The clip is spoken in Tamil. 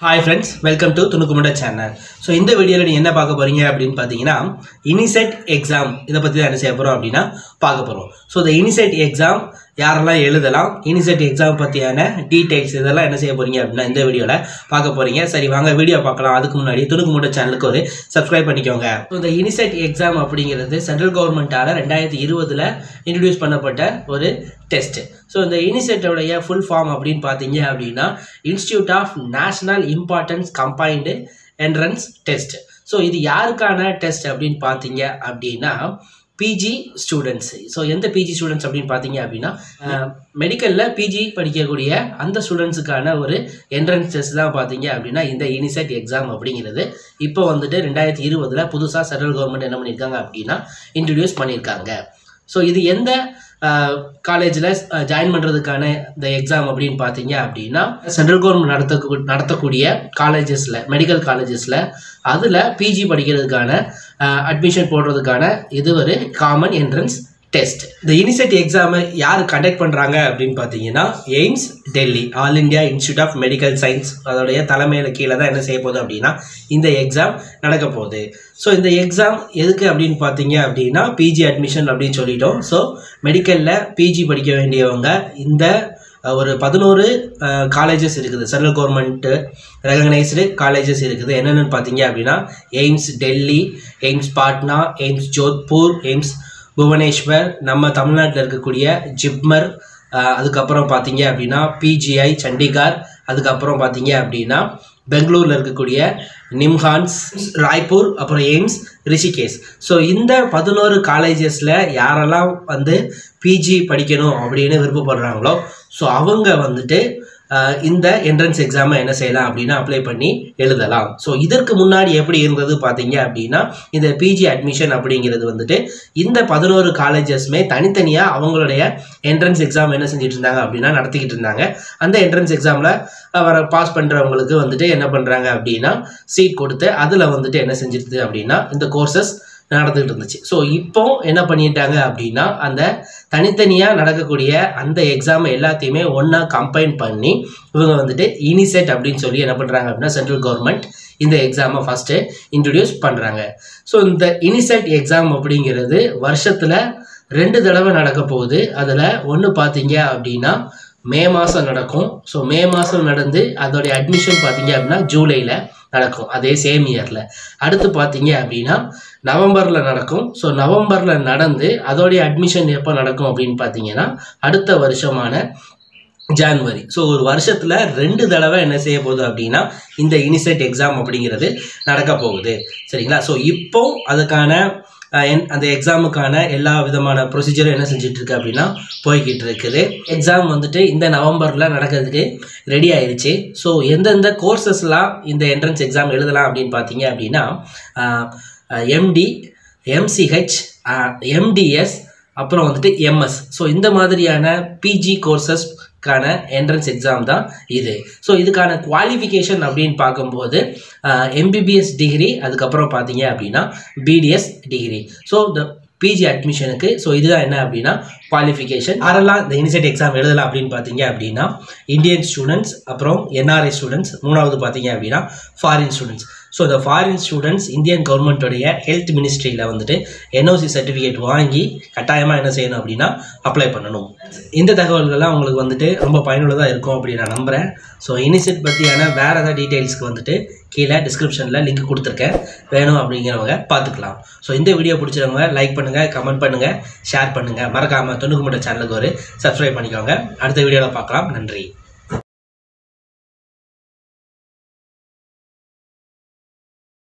ஹாய் ஃப்ரெண்ட்ஸ் வெல்கம் டு துணுக்குமுட சேனல் ஸோ இந்த வீடியோவில் நீங்கள் என்ன பார்க்க போறீங்க அப்படின்னு பார்த்தீங்கன்னா இனிசெட் எக்ஸாம் இதை பற்றி தான் என்ன செய்ய போகிறோம் அப்படின்னா பார்க்க போகிறோம் ஸோ இந்த இனிசெட் எக்ஸாம் யாரெல்லாம் எழுதலாம் இனிசெட் எக்ஸாம் பற்றியான டீடைல்ஸ் இதெல்லாம் என்ன செய்ய போறீங்க அப்படின்னா இந்த வீடியோவில் பார்க்க போறீங்க சரி வாங்க வீடியோ பார்க்கலாம் அதுக்கு முன்னாடி துணுக்குமுட சேனலுக்கு ஒரு சப்ஸ்கிரைப் பண்ணிக்கோங்க ஸோ இந்த இனிசெட் எக்ஸாம் அப்படிங்கிறது சென்ட்ரல் கவர்மெண்ட்டால் ரெண்டாயிரத்தி இருபதில் இன்ட்ரடியூஸ் பண்ணப்பட்ட ஒரு டெஸ்ட் ஸோ இந்த இனிசெட்டோடைய ஃபுல் ஃபார்ம் அப்படின்னு பார்த்தீங்க அப்படின்னா institute of national importance combined entrance test so இது யாருக்கான டெஸ்ட் அப்படின்னு பார்த்தீங்க அப்படின்னா பிஜி ஸ்டூடெண்ட்ஸ் ஸோ எந்த பிஜி ஸ்டூடெண்ட்ஸ் அப்படின்னு பார்த்தீங்க அப்படின்னா மெடிக்கலில் பிஜி படிக்கக்கூடிய அந்த ஸ்டூடெண்ட்ஸுக்கான ஒரு என்ட்ரன்ஸ் டெஸ்ட் தான் பார்த்தீங்க அப்படின்னா இந்த இனிசெட் எக்ஸாம் அப்படிங்கிறது இப்போ வந்துட்டு ரெண்டாயிரத்தி இருபதில் புதுசாக சென்ட்ரல் கவர்மெண்ட் என்ன பண்ணியிருக்காங்க அப்படின்னா இன்ட்ரடியூஸ் பண்ணியிருக்காங்க ஸோ இது எந்த காலேஜில் ஜாயின் பண்ணுறதுக்கான இந்த எக்ஸாம் அப்படின்னு பார்த்தீங்க அப்படின்னா சென்ட்ரல் கவர்மெண்ட் நடத்த நடத்தக்கூடிய காலேஜஸில் மெடிக்கல் காலேஜஸில் அதில் பிஜி படிக்கிறதுக்கான அட்மிஷன் போடுறதுக்கான இது ஒரு காமன் என்ட்ரன்ஸ் டெஸ்ட் இந்த இனிசெட் எக்ஸாமை யார் கண்டக்ட் பண்ணுறாங்க அப்படின்னு பார்த்தீங்கன்னா AIIMS Delhi all India institute of medical science அதோடைய தலைமையில் கீழே தான் என்ன செய்ய போகுது அப்படின்னா இந்த எக்ஸாம் நடக்க போகுது ஸோ இந்த எக்ஸாம் எதுக்கு அப்படின்னு பார்த்தீங்க அப்படின்னா பிஜி அட்மிஷன் அப்படின்னு சொல்லிட்டோம் ஸோ மெடிக்கலில் பிஜி படிக்க வேண்டியவங்க இந்த ஒரு பதினோரு காலேஜஸ் இருக்குது சென்ட்ரல் கவர்மெண்ட்டு ரெகனைஸ்டு காலேஜஸ் இருக்குது என்னென்னு பார்த்தீங்க அப்படின்னா AIIMS Delhi AIIMS Patna AIIMS Jodhpur AIIMS Bhubaneswar நம்ம தமிழ்நாட்டில் இருக்கக்கூடிய ஜிப்மர் அதுக்கப்புறம் பார்த்தீங்க அப்படின்னா பிஜிஐ சண்டிகார் அதுக்கப்புறம் பார்த்தீங்க அப்படின்னா பெங்களூரில் இருக்கக்கூடிய நிம்ஹான்ஸ் ராய்ப்பூர் அப்புறம் எய்ம்ஸ் ரிஷிகேஷ் ஸோ இந்த பதினோரு காலேஜஸில் யாரெல்லாம் வந்து பிஜி படிக்கணும் அப்படின்னு விருப்பப்படுறாங்களோ ஸோ அவங்க வந்துட்டு இந்த என்ட்ரன்ஸ் எக்ஸாமை என்ன செய்யலாம் அப்படின்னா அப்ளை பண்ணி எழுதலாம் ஸோ இதற்கு முன்னாடி எப்படி இருந்தது பார்த்தீங்க அப்படின்னா இந்த பிஜி அட்மிஷன் அப்படிங்கிறது வந்துட்டு இந்த பதினோரு காலேஜஸ்மே தனித்தனியாக அவங்களுடைய என்ட்ரன்ஸ் எக்ஸாம் என்ன செஞ்சுட்டு இருந்தாங்க அப்படின்னா நடத்திக்கிட்டு இருந்தாங்க அந்த என்ட்ரன்ஸ் எக்ஸாமில் வர பாஸ் பண்ணுறவங்களுக்கு வந்துட்டு என்ன பண்ணுறாங்க அப்படின்னா சீட் கொடுத்து அதில் வந்துட்டு என்ன செஞ்சிருது அப்படின்னா இந்த கோர்சஸ் நடந்துகிட்டு இருந்துச்சு ஸோ இப்போ என்ன பண்ணிட்டாங்க அப்படின்னா அந்த தனித்தனியாக நடக்கக்கூடிய அந்த எக்ஸாம் எல்லாத்தையுமே ஒன்றா கம்பைன் பண்ணி இவங்க வந்துட்டு இனிசெட் அப்படின்னு சொல்லி என்ன பண்ணுறாங்க அப்படின்னா சென்ட்ரல் கவர்மெண்ட் இந்த எக்ஸாமை ஃபஸ்ட்டு இன்ட்ரடியூஸ் பண்ணுறாங்க ஸோ இந்த இனிசெட் எக்ஸாம் அப்படிங்கிறது வருஷத்தில் ரெண்டு தடவை நடக்க போகுது அதில் ஒன்று பார்த்தீங்க அப்படின்னா மே மாதம் நடக்கும் ஸோ மே மாதம் நடந்து அதோடைய அட்மிஷன் பார்த்தீங்க அப்படின்னா ஜூலையில் நடக்கும் அதே சேம் இயரில் அடுத்து பார்த்தீங்க அப்படின்னா நவம்பரில் நடக்கும் ஸோ நவம்பரில் நடந்து அதோடைய அட்மிஷன் எப்போ நடக்கும் அப்படின்னு பார்த்தீங்கன்னா அடுத்த வருஷமான ஜான்வரி ஸோ ஒரு வருஷத்தில் ரெண்டு தடவை என்ன செய்ய போகுது அப்படின்னா இந்த இனிசெட் எக்ஸாம் அப்படிங்கிறது நடக்க போகுது சரிங்களா ஸோ இப்போ அதுக்கான அந்த எக்ஸாமுக்கான எல்லா விதமான ப்ரொசீஜரும் என்ன செஞ்சுட்டு இருக்கு அப்படின்னா போய்கிட்டு இருக்குது எக்ஸாம் வந்துட்டு இந்த நவம்பரில் நடக்கிறதுக்கு ரெடி ஆயிடுச்சு ஸோ எந்தெந்த கோர்சஸ்லாம் இந்த என்ட்ரன்ஸ் எக்ஸாம் எழுதலாம் அப்படின்னு பார்த்தீங்க அப்படின்னா எம்டி எம்சிஹெச் எம்டிஎஸ் அப்புறம் வந்துட்டு எம்எஸ் ஸோ இந்த மாதிரியான பிஜி கோர்சஸ்க்கான என்ட்ரன்ஸ் எக்ஸாம் தான் இது ஸோ இதுக்கான குவாலிஃபிகேஷன் அப்படின்னு பார்க்கும்போது எம்பிபிஎஸ் டிகிரி அதுக்கப்புறம் பார்த்தீங்க அப்படின்னா பிடிஎஸ் டிகிரி ஸோ இந்த பிஜி அட்மிஷனுக்கு ஸோ இதுதான் என்ன அப்படின்னா குவாலிஃபிகேஷன் யாரெல்லாம் இந்த இனிசெட் எக்ஸாம் எழுதலாம் அப்படின்னு பார்த்தீங்க அப்படின்னா இந்தியன் ஸ்டூடெண்ட்ஸ் அப்புறம் என்ஆர்ஐ ஸ்டூடெண்ட்ஸ் மூணாவது பார்த்தீங்க அப்படின்னா ஃபாரின் ஸ்டூடெண்ட்ஸ் ஸோ இந்த ஃபாரின் ஸ்டூடெண்ட்ஸ் இந்தியன் கவர்மெண்ட்டோடைய ஹெல்த் மினிஸ்ட்ரியில் வந்துட்டு என்ஓசி சர்டிஃபிகேட் வாங்கி கட்டாயமாக என்ன செய்யணும் அப்படின்னா அப்ளை பண்ணணும் இந்த தகவல்கள்லாம் உங்களுக்கு வந்துட்டு ரொம்ப பயனுள்ளதாக இருக்கும் அப்படின்னு நான் நம்புகிறேன் ஸோ இனிசெட் பற்றியான வேறு ஏதாவது டீட்டெயில்ஸ்க்கு வந்துட்டு கீழே டிஸ்கிரிப்ஷனில் லிங்க் கொடுத்துருக்கேன் வேணும் அப்படிங்கிறவங்க பார்த்துக்கலாம் ஸோ இந்த வீடியோ பிடிச்சவங்க லைக் பண்ணுங்கள் கமெண்ட் பண்ணுங்கள் ஷேர் பண்ணுங்கள் மறக்காமல் தொண்ணூறு மட்டும் சேனலுக்கு ஒரு சப்ஸ்கிரைப் பண்ணிக்கோங்க அடுத்த வீடியோவில் பார்க்கலாம் நன்றி